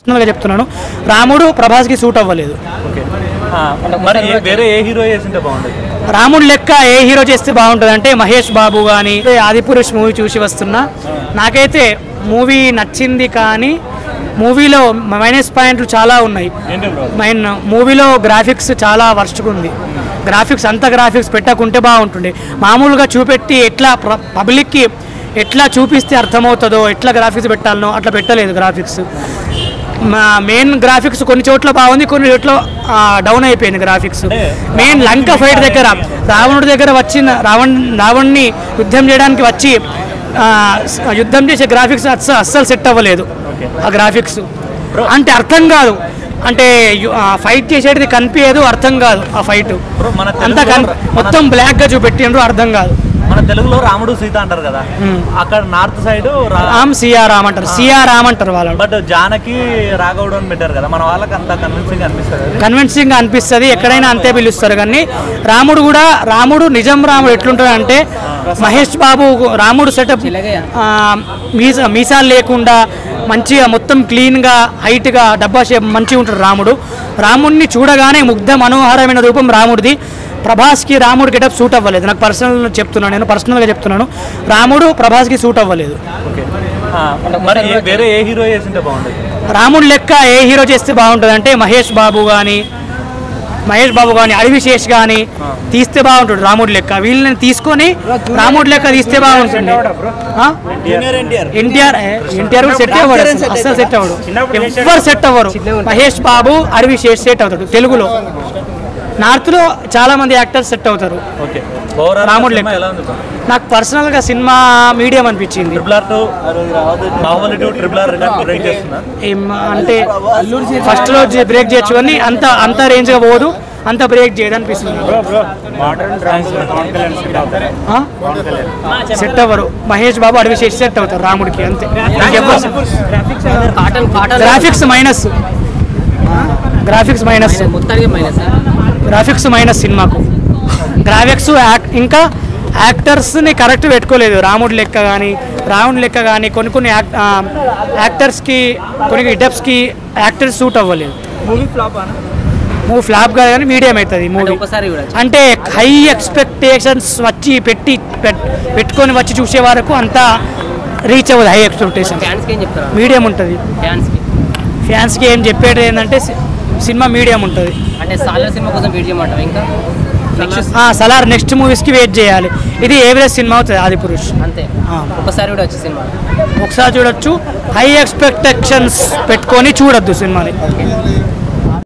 పర్సనల్గా చెప్తున్నాను రాముడు ప్రభాస్కి సూట్ అవ్వలేదు ఓకే ఆ, మరి ఏ- వేరే ఏ హీరో చేసింటే బాగుండేది రాముడు లెక్క ఏ హీరో చేస్తే బాగుంటుంది అంటే మహేష్ బాబు కానీ ఆదిపురుష్ మూవీ చూసి వస్తున్నా నాకైతే మూవీ నచ్చింది కానీ మూవీలో మైనస్ పాయింట్లు చాలా ఉన్నాయి ఏంటి బ్రో మైన్ మూవీలో గ్రాఫిక్స్ చాలా వర్స్ట్గా ఉంది గ్రాఫిక్స్ అంత గ్రాఫిక్స్ పెట్టకుంటే బాగుంటుండే మామూలుగా చూపెట్టి ఎట్లా ప్ర- పబ్లిక్కి ఎట్లా చూపిస్తే అర్థమవుతుందో ఎట్లా గ్రాఫిక్స్ పెట్టాలనో అట్లా పెట్టలేదు గ్రాఫిక్స్ మా మెయిన్ గ్రాఫిక్స్ కొన్ని చోట్ల బాగుంది కొన్ని చోట్ల ఆ, డౌన్ అయిపోయింది గ్రాఫిక్స్ మెయిన్ లంక ఫైట్ దగ్గర రావణుడి దగ్గర వచ్చిన రావణ్ రావణ్ణి యుద్ధం చేయడానికి వచ్చి ఆ, స- యుద్ధం చేసే గ్రాఫిక్స్ అస్సలు అస్సలు సెట్ అవ్వలేదు ఆ గ్రాఫిక్స్ అంటే అర్థం కాదు అంటే యు- ఆ ఫైట్ చేసేది కనిపించదు అర్థం కాదు ఆ ఫైట్ బ్రో మన అంతా కన్ తెలుగులో మొత్తం బ్లాక్ గా చూపెట్టిండ్రు అర్థం కాదు మన తెలుగులో రాముడు సీత అంటారు కదా అక్కడ నార్త్ సైడ్ రామ్ సిఆర్ రామ్ అంటారు సిఆర్ రామ్ అంటారు వాళ్ళు బట్ జానకి రాఘవుడు అని పెట్టారు కదా మన వాళ్ళకి అంత కన్విన్సింగ్ అనిపిస్తుంది అది. కన్విన్సింగ్ అనిపిస్తుంది ఎక్కడైనా అంతే పిలుస్తారు కానీ రాముడు కూడా రాముడు నిజం రాముడు ఎట్లుంటాడు అంటే మహేష్ బాబు రాముడు సెటప్ మీసా మీసాలు లేకుండా మంచిగా మొత్తం క్లీన్గా హైట్గా డబ్బా షేప్ మంచిగా ఉంటాడు రాముడు రాముడిని చూడగానే ముగ్ధ మనోహరమైన రూపం రాముడిది ప్రభాస్కి రాముడు గెటప్ సూట్ అవ్వలేదు నాకు పర్సనల్ చెప్తున్నాను నేను పర్సనల్గా చెప్తున్నాను రాముడు ప్రభాస్కి సూట్ అవ్వలేదు ఓకే ఆ, మరి ఏ- వేరే ఏ హీరో చేసింటే బాగుండేది రాముడు లెక్క ఏ హీరో చేస్తే బాగుంటుంది అంటే మహేష్ బాబు కానీ మహేష్ బాబు కానీ అడివిశేష్ కానీ తీస్తే బాగుంటుంది రాముడు లెక్క వీళ్ళని తీసుకొని రాముడు లెక్క తీస్తే బాగుంటుంది ఆ? ఎన్టీఆర్ ఎన్టీఆర్ కూడా సెట్ అవ్వడు అసలు. అస్సలు సెట్ అవ్వడు ఎవ్వరు సెట్ అవ్వరు మహేష్ బాబు అడివిశేష్ సెట్ అవుతాడు తెలుగులో నార్త్ లో చాలా మంది యాక్టర్స్ సెట్ అవుతారు ఓకే ఓవరాల్ రాముడు సినిమా లెక్క. ఎలా ఉంది నాకు పర్సనల్ గా సినిమా మీడియం అనిపించింది triple R two Baahubali two triple R record break చేస్తుందా ఏం అంటే ఫస్ట్ లో బ్రేక్ చేయొచ్చు కానీ అంత అంత రేంజ్ గా పోదు అంత బ్రేక్ చేయదు అనిపిస్తుంది సెట్ అవ్వరు మహేష్ బాబు అడవి చేసి సెట్ అవుతారు రాముడికి అంతే కాటన్ కాటన్ గ్రాఫిక్స్ మైనస్ గ్రాఫిక్స్ మైనస్ మొత్తానికి మైనస్ గ్రాఫిక్స్ మైనస్ సినిమాకు గ్రాఫిక్స్ ఇంకా యాక్టర్స్ని కరెక్ట్ పెట్టుకోలేదు రాముడి లెక్క కానీ రావణ్ లెక్క కానీ కొన్ని కొన్ని యాక్- ఆ, యాక్టర్స్కి కొన్ని గెటప్స్కి యాక్టర్స్ సూట్ అవ్వలేదు మూవీ ఫ్లాప్ మూవీ ఫ్లాప్ కాదు కానీ మీడియం అవుతుంది మూవీ ఒకసారి చూడొచ్చు అంటే హై ఎక్స్పెక్టేషన్స్ వచ్చి పెట్టి పెట్- పెట్టుకొని వచ్చి చూసే వరకు అంత రీచ్ అవ్వదు హై ఎక్స్పెక్టేషన్ ఫ్యాన్స్ కి ఏం చెప్తారు మీడియం ఉంటుంది ఫ్యాన్స్ కి ఫ్యాన్స్కి ఏం చెప్పేది ఏంటంటే సి- సినిమా మీడియం ఉంటుంది అంటే సాలర్ సినిమా కోసం వెయిట్ చేయమంటావు ఇంకా నెక్స్ట్ ఆ, సలార్ నెక్స్ట్ మూవీస్కి వెయిట్ చేయాలి ఇది ఏవరేజ్ సినిమా అవుతుంది ఆది పురుష్ అంతే ఆ. ఒకసారి కూడా వచ్చే సినిమా ఒకసారి చూడొచ్చు హై ఎక్స్పెక్టేషన్స్ పెట్టుకొని చూడొద్దు సినిమాని